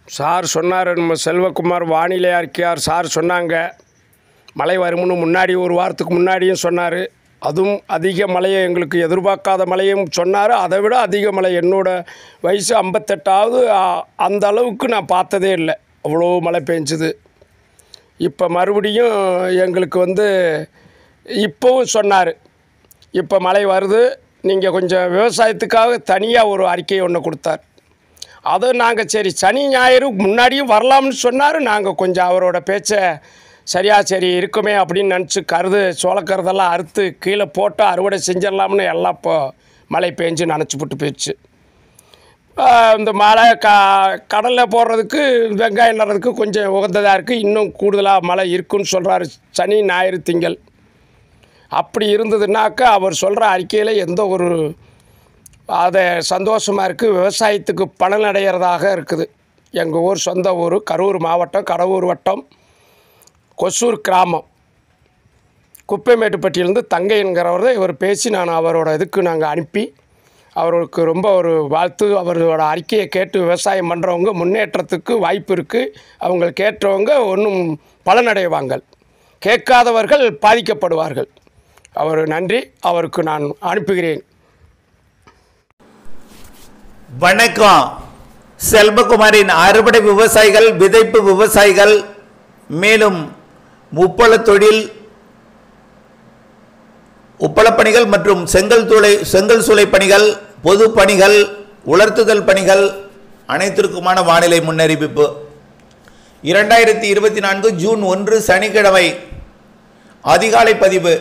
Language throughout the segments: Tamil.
சார் சொன்னார் நம்ம செல்வகுமார் வானிலை அறிக்கையார் சார் சொன்னாங்க மழை வரும்னு முன்னாடி ஒரு வாரத்துக்கு முன்னாடியும் சொன்னார் அதுவும் அதிக மழையை எங்களுக்கு எதிர்பார்க்காத மழையும் சொன்னார் அதை விட அதிக மழை என்னோட வயசு ஐம்பத்தெட்டாவது அ- அந்த அளவுக்கு நான் பார்த்ததே இல்லை அவ்வளோ மழை பெஞ்சுது இப்போ மறுபடியும் எங்களுக்கு வந்து இப்போவும் சொன்னார் இப்போ மழை வருது நீங்கள் கொஞ்சம் விவசாயத்துக்காக தனியாக ஒரு அறிக்கை ஒன்று கொடுத்தார் அதை நாங்கள் சரி சனி ஞாயிறு முன்னாடியும் வரலாம்னு சொன்னார் நாங்கள் கொஞ்சம் அவரோட பேச்சை சரியா சரி இருக்குமே அப்படின்னு நினச்சி கருது சோளக்கருதெல்லாம் அறுத்து கீழே போட்டு அறுவடை செஞ்சிடலாம்னு எல்லாம் இப்போ மழை பெஞ்சு நினச்சி போட்டு போயிடுச்சு ஆஹ் இந்த மழை க கடலில் போடுறதுக்கு வெங்காயம் நடுறதுக்கு கொஞ்சம் உகந்ததாக இருக்குது இன்னும் கூடுதலாக மழை இருக்குன்னு சொல்கிறாரு சனி ஞாயிறு திங்கள் அப்படி இருந்ததுனாக்கா அவர் சொல்கிற அறிக்கையில் எந்த ஒரு அதை சந்தோஷமாக இருக்குது விவசாயத்துக்கு பலனடைகிறதாக இருக்குது எங்கள் ஊர் சொந்த ஊர் கரூர் மாவட்டம் கடவுர் வட்டம் கொசூர் கிராமம் குப்பைமேட்டுப்பட்டியிலேருந்து தங்கைங்கிறவர் தான் இவர் பேசி நான் அவரோட இதுக்கு நாங்கள் அனுப்பி அவருக்கு ரொம்ப ஒரு வாழ்த்து அவரோட அறிக்கையை கேட்டு விவசாயம் பண்ணுறவங்க முன்னேற்றத்துக்கு வாய்ப்பு இருக்குது அவங்க கேட்டவங்க ஒன்றும் பலனடைவாங்க கேட்காதவர்கள் பாதிக்கப்படுவார்கள் அவர் நன்றி அவருக்கு நான் அனுப்புகிறேன் வணக்கம் செல்வகுமாரின் அறுவடை விவசாயிகள் விதைப்பு விவசாயிகள் மேலும் உப்பள தொழில் உப்பளப் பணிகள் மற்றும் செங்கல் துளை செங்கல் சூளை பணிகள் பொது பணிகள் உலர்த்துதல் பணிகள் அனைத்திற்குமான வானிலை முன்னறிவிப்பு இரண்டாயிரத்தி இருபத்தி நான்கு ஜூன் ஒன்று சனிக்கிழமை அதிகாலை பதிவு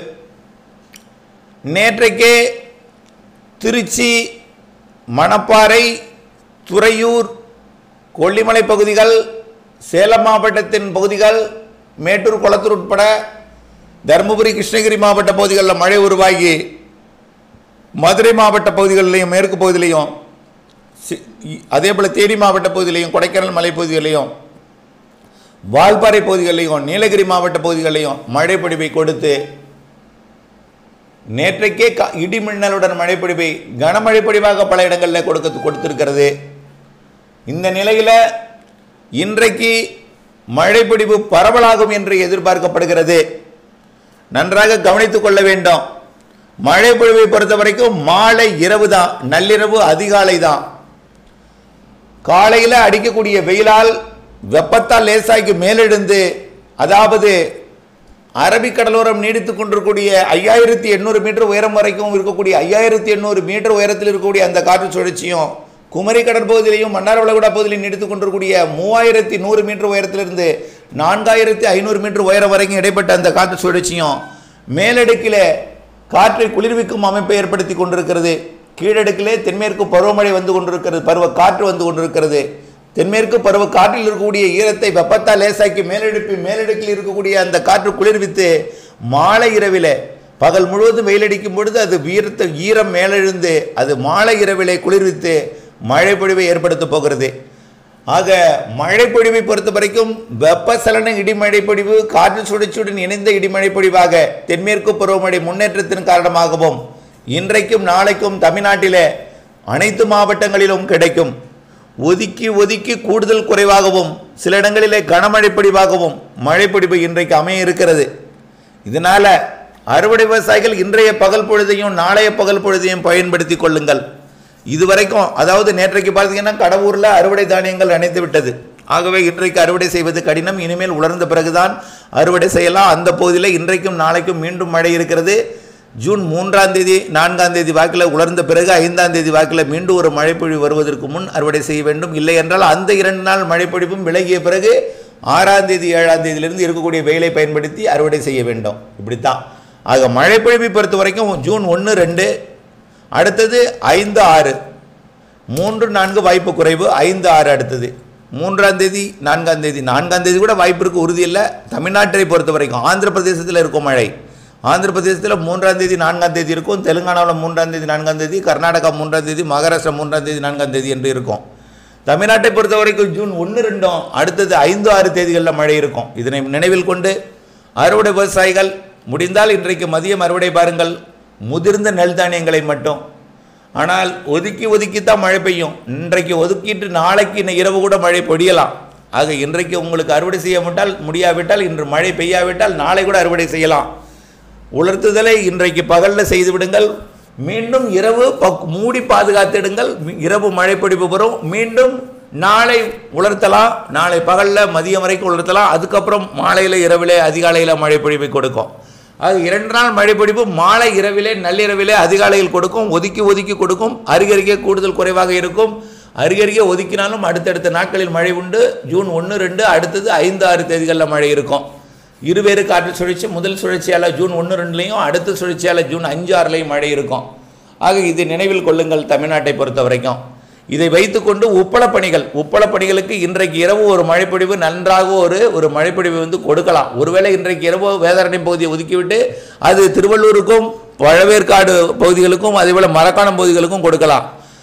நேற்றைக்கே திருச்சி மணப்பாறை துறையூர் கொல்லிமலை பகுதிகள் சேலம் மாவட்டத்தின் பகுதிகள் மேட்டூர் குளத்தூர் உட்பட தருமபுரி கிருஷ்ணகிரி மாவட்ட பகுதிகளில் மழை உருவாகி மதுரை மாவட்ட பகுதிகளிலையும் மேற்கு பகுதியிலையும் சி- இ- அதே போல் தேனி மாவட்ட பகுதியிலையும் கொடைக்கானல் மலைப்பகுதிகளிலையும் வால்பாறை பகுதிகளிலையும் நீலகிரி மாவட்ட பகுதிகளிலையும் மழை பொழிவை கொடுத்து நேற்றைக்கே க- இடி மின்னலுடன் மழைப்பொழிவை கனமழை பொழிவாக பல இடங்களில் கொடுக்க கொடுத்திருக்கிறது இந்த நிலையில் இன்றைக்கு மழைப்பொழிவு பரவலாகும் என்று எதிர்பார்க்கப்படுகிறது நன்றாக கவனித்துக் கொள்ள வேண்டும் மழை பொழிவை பொறுத்த வரைக்கும் மாலை இரவு தான் நள்ளிரவு அதிகாலை தான் காலையில் அடிக்கக்கூடிய வெயிலால் வெப்பத்தால் லேசாகி மேலெழுந்து அதாவது அரபிக்கடலோரம் நீடித்துக் கொண்டிருக்கூடிய ஐயாயிரத்தி எண்ணூறு மீட்டர் உயரம் வரைக்கும் இருக்கக்கூடிய ஐயாயிரத்தி எண்ணூறு மீட்டர் உயரத்தில் இருக்கக்கூடிய அந்த காற்று சுழற்சியும் குமரி கடற்பகுதியிலையும் மன்னார் வளைகுடா பகுதியிலும் நீடித்துக் கொண்டிருக்கூடிய மூவாயிரத்தி நூறு மீட்டர் உயரத்திலிருந்து நான்காயிரத்தி ஐநூறு மீட்டர் உயரம் வரைக்கும் இடைப்பட்ட அந்த காற்று சுழற்சியும் மேலடுக்கில் காற்றை குளிர்விக்கும் அமைப்பை ஏற்படுத்தி கொண்டிருக்கிறது கீழடுக்கிலே தென்மேற்கு பருவமழை வந்து கொண்டிருக்கிறது பருவ காற்று வந்து கொண்டிருக்கிறது தென்மேற்கு பருவ காற்றில் இருக்கக்கூடிய ஈரத்தை வெப்பத்தால் லேசாக்கி மேலெடுப்பி மேலடுக்கில் இருக்கக்கூடிய அந்த காற்று குளிர்வித்து மாலை இரவிலே பகல் முழுவதும் வெயிலடிக்கும் பொழுது அது வீரத்தை ஈரம் மேலெழுந்து அது மாலை இரவிலே குளிர்வித்து மழை பொழிவை ஏற்படுத்தப் போகிறது ஆக மழை பொழிவை பொறுத்த வரைக்கும் வெப்பசலன இடிமழை பொழிவு காற்று சுழற்சியுடன் இணைந்த இடிமழை பொழிவாக தென்மேற்கு பருவமழை முன்னேற்றத்தின் காரணமாகவும் இன்றைக்கும் நாளைக்கும் தமிழ்நாட்டிலே அனைத்து மாவட்டங்களிலும் கிடைக்கும் ஒதுக்கி ஒதுக்கி கூடுதல் குறைவாகவும் சில இடங்களிலே கனமழை பொழிவாகவும் மழை பொழிவு இன்றைக்கு அமைய இருக்கிறது இதனால அறுவடை விவசாயிகள் இன்றைய பகல் பொழுதையும் நாளைய பகல் பொழுதையும் பயன்படுத்தி கொள்ளுங்கள் இதுவரைக்கும் அதாவது நேற்றைக்கு பார்த்தீங்கன்னா கடவுரில் அறுவடை தானியங்கள் அணைத்து விட்டது ஆகவே இன்றைக்கு அறுவடை செய்வது கடினம் இனிமேல் உலர்ந்த பிறகுதான் அறுவடை செய்யலாம் அந்த பகுதியில் இன்றைக்கும் நாளைக்கும் மீண்டும் மழை இருக்கிறது ஜூன் மூன்றாம் தேதி நான்காம் தேதி வாக்கில் உலர்ந்த பிறகு ஐந்தாம் தேதி வாக்கில் மீண்டும் ஒரு மழைப்பொழிவு வருவதற்கு முன் அறுவடை செய்ய வேண்டும் இல்லை என்றால் அந்த இரண்டு நாள் மழைப்பொழிவும் விலகிய பிறகு ஆறாம் தேதி ஏழாம் தேதியிலிருந்து இருக்கக்கூடிய வெயிலை பயன்படுத்தி அறுவடை செய்ய வேண்டும் இப்படித்தான் ஆக மழைப்பொழிவை பொறுத்த வரைக்கும் ஜூன் ஒன்று ரெண்டு அடுத்தது ஐந்து ஆறு மூன்று நான்கு வாய்ப்பு குறைவு ஐந்து ஆறு அடுத்தது மூன்றாம் தேதி நான்காம் தேதி நான்காம் தேதி கூட வாய்ப்பு இருக்கு உறுதி இல்லை தமிழ்நாட்டை பொறுத்த வரைக்கும் ஆந்திர பிரதேசத்தில் இருக்கும் மழை ஆந்திர பிரதேசத்தில் மூன்றாம் தேதி நான்காம் தேதி இருக்கும் தெலுங்கானாவில் மூன்றாம் தேதி நான்காம் தேதி கர்நாடகா மூன்றாம் தேதி மகாராஷ்டிரா மூன்றாம் தேதி நான்காம் தேதி என்று இருக்கும் தமிழ்நாட்டை பொறுத்த வரைக்கும் ஜூன் ஒன்று ரெண்டும் அடுத்தது ஐந்து ஆறு தேதிகளில் மழை இருக்கும் இதனை நினைவில் கொண்டு அறுவடை விவசாயிகள் முடிந்தால் இன்றைக்கு மதியம் அறுவடை பாருங்கள் முதிர்ந்த நெல் தானியங்களை மட்டும் ஆனால் ஒதுக்கி ஒதுக்கி தான் மழை பெய்யும் இன்றைக்கு ஒதுக்கிட்டு நாளைக்கு இன்னும் இரவு கூட மழை பொடியலாம் ஆக இன்றைக்கு உங்களுக்கு அறுவடை செய்ய விட்டால் முடியாவிட்டால் இன்று மழை பெய்யாவிட்டால் நாளை கூட அறுவடை செய்யலாம் உலர்த்துதலை இன்றைக்கு பகலில் செய்து விடுங்கள் மீண்டும் இரவு பக்- மூடி பாதுகாத்திடுங்கள் மி- இரவு மழை பொழிவு வரும் மீண்டும் நாளை உலர்த்தலாம் நாளை பகலில் மதியம் வரைக்கும் உலர்த்தலாம் அதுக்கப்புறம் மாலையில் இரவிலே அதிகாலையில் மழை பொழிவை கொடுக்கும் அது இரண்டு நாள் மழை பொழிவு மாலை இரவிலே நள்ளிரவிலே அதிகாலையில் கொடுக்கும் ஒதுக்கி ஒதுக்கி கொடுக்கும் அருகருகே கூடுதல் குறைவாக இருக்கும் அருகருகே ஒதுக்கினாலும் அடுத்தடுத்த நாட்களில் மழை உண்டு ஜூன் ஒன்று ரெண்டு அடுத்தது ஐந்து ஆறு தேதிகளில் மழை இருக்கும் இருவேறு காற்று சுழற்சி முதல் சுழற்சியால் ஜூன் ஒன்று ரெண்டுலையும் அடுத்த சுழற்சியால் ஜூன் அஞ்சு ஆறுலையும் மழை இருக்கும் ஆக இது நினைவில் கொள்ளுங்கள் தமிழ்நாட்டை பொறுத்த வரைக்கும் இதை வைத்துக்கொண்டு உப்பளப் பணிகள் உப்பளப் பணிகளுக்கு இன்றைக்கு இரவு ஒரு மழைப்பொழிவு நன்றாக ஒரு ஒரு மழைப்பொழிவு வந்து கொடுக்கலாம் ஒருவேளை இன்றைக்கு இரவு வேதாரண்யம் பகுதியை ஒதுக்கிவிட்டு அது திருவள்ளூருக்கும் பழவேற்காடு பகுதிகளுக்கும் அதேபோல் மரக்காணம் பகுதிகளுக்கும் கொடுக்கலாம்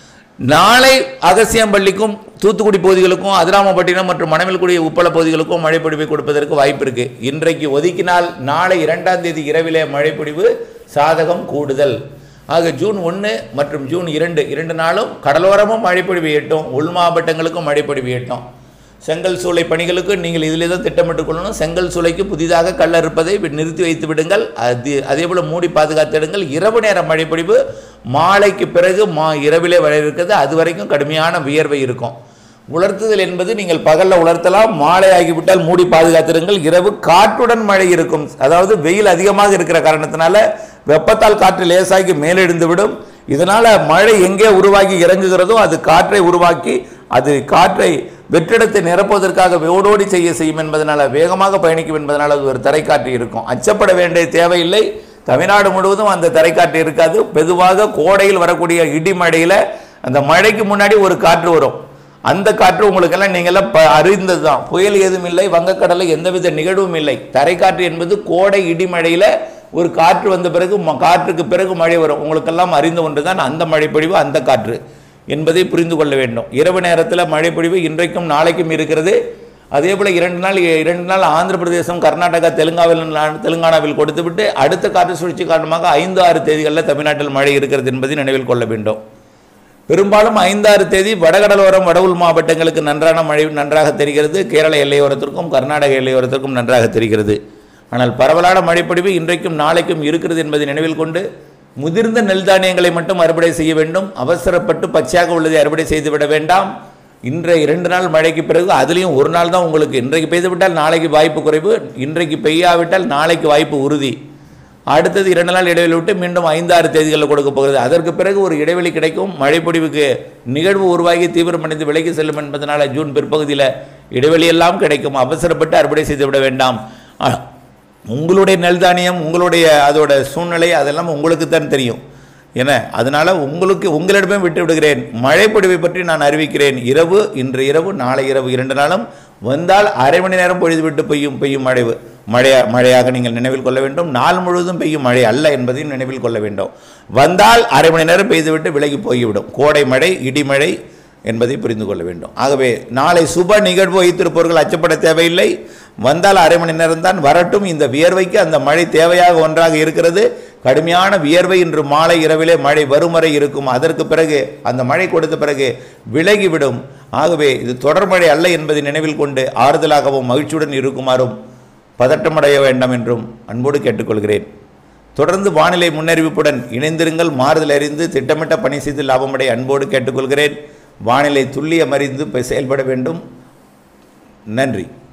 நாளை அகசியம்பள்ளிக்கும் தூத்துக்குடி பகுதிகளுக்கும் அதிராமப்பட்டினம் மற்றும் மணமேல்குடி உப்பள பகுதிகளுக்கும் மழைப்பொழிவை கொடுப்பதற்கு வாய்ப்பு இருக்கு இன்றைக்கு ஒதுக்கினால் நாளை இரண்டாம் தேதி இரவிலே மழைப்பொழிவு சாதகம் கூடுதல் ஆக ஜூன் ஒன்று மற்றும் ஜூன் இரண்டு இரண்டு நாளும் கடலோரமும் மழைப்பொழிவு எட்டும் உள் மாவட்டங்களுக்கும் மழைப்பொழிவு எட்டும் செங்கல் சூளை பணிகளுக்கு நீங்கள் இதிலே தான் திட்டமிட்டுக் கொள்ளணும் செங்கல் சூளைக்கு புதிதாக கல் இருப்பதை வி- நிறுத்தி வைத்து விடுங்கள் அது அதே போல் மூடி பாதுகாத்திடுங்கள் இரவு நேர மழைப்பொழிவு மாலைக்கு பிறகு மா இரவிலே வர இருக்கிறது அது வரைக்கும் கடுமையான வியர்வை இருக்கும் உலர்த்துதல் என்பது நீங்கள் பகலில் உலர்த்தலாம் மாலை ஆகிவிட்டால் மூடி பாதுகாத்திருங்கள் இரவு காற்றுடன் மழை இருக்கும் அதாவது வெயில் அதிகமாக இருக்கிற காரணத்தினால வெப்பத்தால் காற்று லேசாகி மேலெழுந்து விடும் இதனால் மழை எங்கே உருவாகி இறங்குகிறதோ அது காற்றை உருவாக்கி அது காற்றை வெற்றிடத்தை நிரப்புவதற்காக ஓடோடி செய்ய செய்யும் என்பதனால வேகமாக பயணிக்கும் என்பதனால் அது ஒரு தரைக்காற்று இருக்கும் அச்சப்பட வேண்டிய தேவையில்லை தமிழ்நாடு முழுவதும் அந்த தரைக்காற்று இருக்காது பொதுவாக கோடையில் வரக்கூடிய இடி மழையில் அந்த மழைக்கு முன்னாடி ஒரு காற்று வரும் அந்த காற்று உங்களுக்கெல்லாம் நீங்கள்லாம் ப அறிந்தது தான் புயல் ஏதும் இல்லை வங்கக்கடலில் எந்தவித நிகழ்வும் இல்லை தரைக்காற்று என்பது கோடை இடிமழையில் ஒரு காற்று வந்த பிறகு ம- காற்றுக்கு பிறகு மழை வரும் உங்களுக்கெல்லாம் அறிந்த ஒன்று தான் அந்த மழைப்பொழிவு அந்த காற்று என்பதை புரிந்து கொள்ள வேண்டும் இரவு நேரத்தில் மழைப்பொழிவு இன்றைக்கும் நாளைக்கும் இருக்கிறது அதே போல் இரண்டு நாள் இரண்டு நாள் ஆந்திர பிரதேசம் கர்நாடகா தெலுங்காவில் தெலுங்கானாவில் கொடுத்துவிட்டு அடுத்த காற்று சுழற்சி காரணமாக ஐந்து ஆறு தேதிகளில் தமிழ்நாட்டில் மழை இருக்கிறது என்பதை நினைவில் கொள்ள வேண்டும் பெரும்பாலும் ஐந்தாறு தேதி வடகடலோரம் வட உள் மாவட்டங்களுக்கு நன்றான மழை நன்றாக தெரிகிறது கேரள எல்லையோரத்திற்கும் கர்நாடக எல்லையோரத்திற்கும் நன்றாக தெரிகிறது ஆனால் பரவலான மழைப்பொழிவு இன்றைக்கும் நாளைக்கும் இருக்கிறது என்பதை நினைவில் கொண்டு முதிர்ந்த நெல் தானியங்களை மட்டும் அறுவடை செய்ய வேண்டும் அவசரப்பட்டு பச்சையாக உள்ளதை அறுவடை செய்துவிட வேண்டாம் இன்றைய இரண்டு நாள் மழைக்கு பிறகு அதுலேயும் ஒரு நாள் தான் உங்களுக்கு இன்றைக்கு பெய்து விட்டால் நாளைக்கு வாய்ப்பு குறைவு இன்றைக்கு பெய்யாவிட்டால் நாளைக்கு வாய்ப்பு உறுதி அடுத்தது இரண்டு நாள் இடைவெளி விட்டு மீண்டும் ஐந்தாறு தேதிகளில் கொடுக்க போகிறது அதற்கு பிறகு ஒரு இடைவெளி கிடைக்கும் மழைப்பொழிவுக்கு நிகழ்வு உருவாகி தீவிரமடைந்து விலகி செல்லும் என்பதனால ஜூன் பிற்பகுதியில் இடைவெளி எல்லாம் கிடைக்கும் அவசரப்பட்டு அறுவடை செய்து விட வேண்டாம் ஆ, உங்களுடைய நெல் தானியம் உங்களுடைய அதோட சூழ்நிலை அதெல்லாம் உங்களுக்கு தான் தெரியும் என்ன அதனால உங்களுக்கு உங்களிடமே விட்டு விடுகிறேன் மழைப்பொழிவை பற்றி நான் அறிவிக்கிறேன் இரவு இன்று இரவு நாளை இரவு இரண்டு நாளும் வந்தால் அரை மணி நேரம் பொழுது விட்டு பெய்யும் பெய்யும் மழை மழையா மழையாக நீங்கள் நினைவில் கொள்ள வேண்டும் நாள் முழுவதும் பெய்யும் மழை அல்ல என்பதையும் நினைவில் கொள்ள வேண்டும் வந்தால் அரை மணி நேரம் பெய்துவிட்டு விலகி போய்விடும் கோடை மழை இடிமழை என்பதை புரிந்து கொள்ள வேண்டும் ஆகவே நாளை சுப நிகழ்வு வைத்திருப்பவர்கள் அச்சப்பட தேவையில்லை வந்தால் அரை மணி நேரம் தான் வரட்டும் இந்த வியர்வைக்கு அந்த மழை தேவையாக ஒன்றாக இருக்கிறது கடுமையான வியர்வை இன்று மாலை இரவிலே மழை வரும் வரை இருக்கும் அதற்கு பிறகு அந்த மழை கொடுத்த பிறகு விலகிவிடும் ஆகவே இது தொடர் மழை அல்ல என்பதை நினைவில் கொண்டு ஆறுதலாகவும் மகிழ்ச்சியுடன் இருக்குமாறும் பதட்டமடைய வேண்டாம் என்றும் அன்போடு கேட்டுக்கொள்கிறேன் தொடர்ந்து வானிலை முன்னறிவிப்புடன் இணைந்திருங்கள் மாறுதல் அறிந்து திட்டமிட்ட பணி செய்து லாபமடைய அன்போடு கேட்டுக்கொள்கிறேன் வானிலை துல்லியம் அறிந்து போய் செயல்பட வேண்டும் நன்றி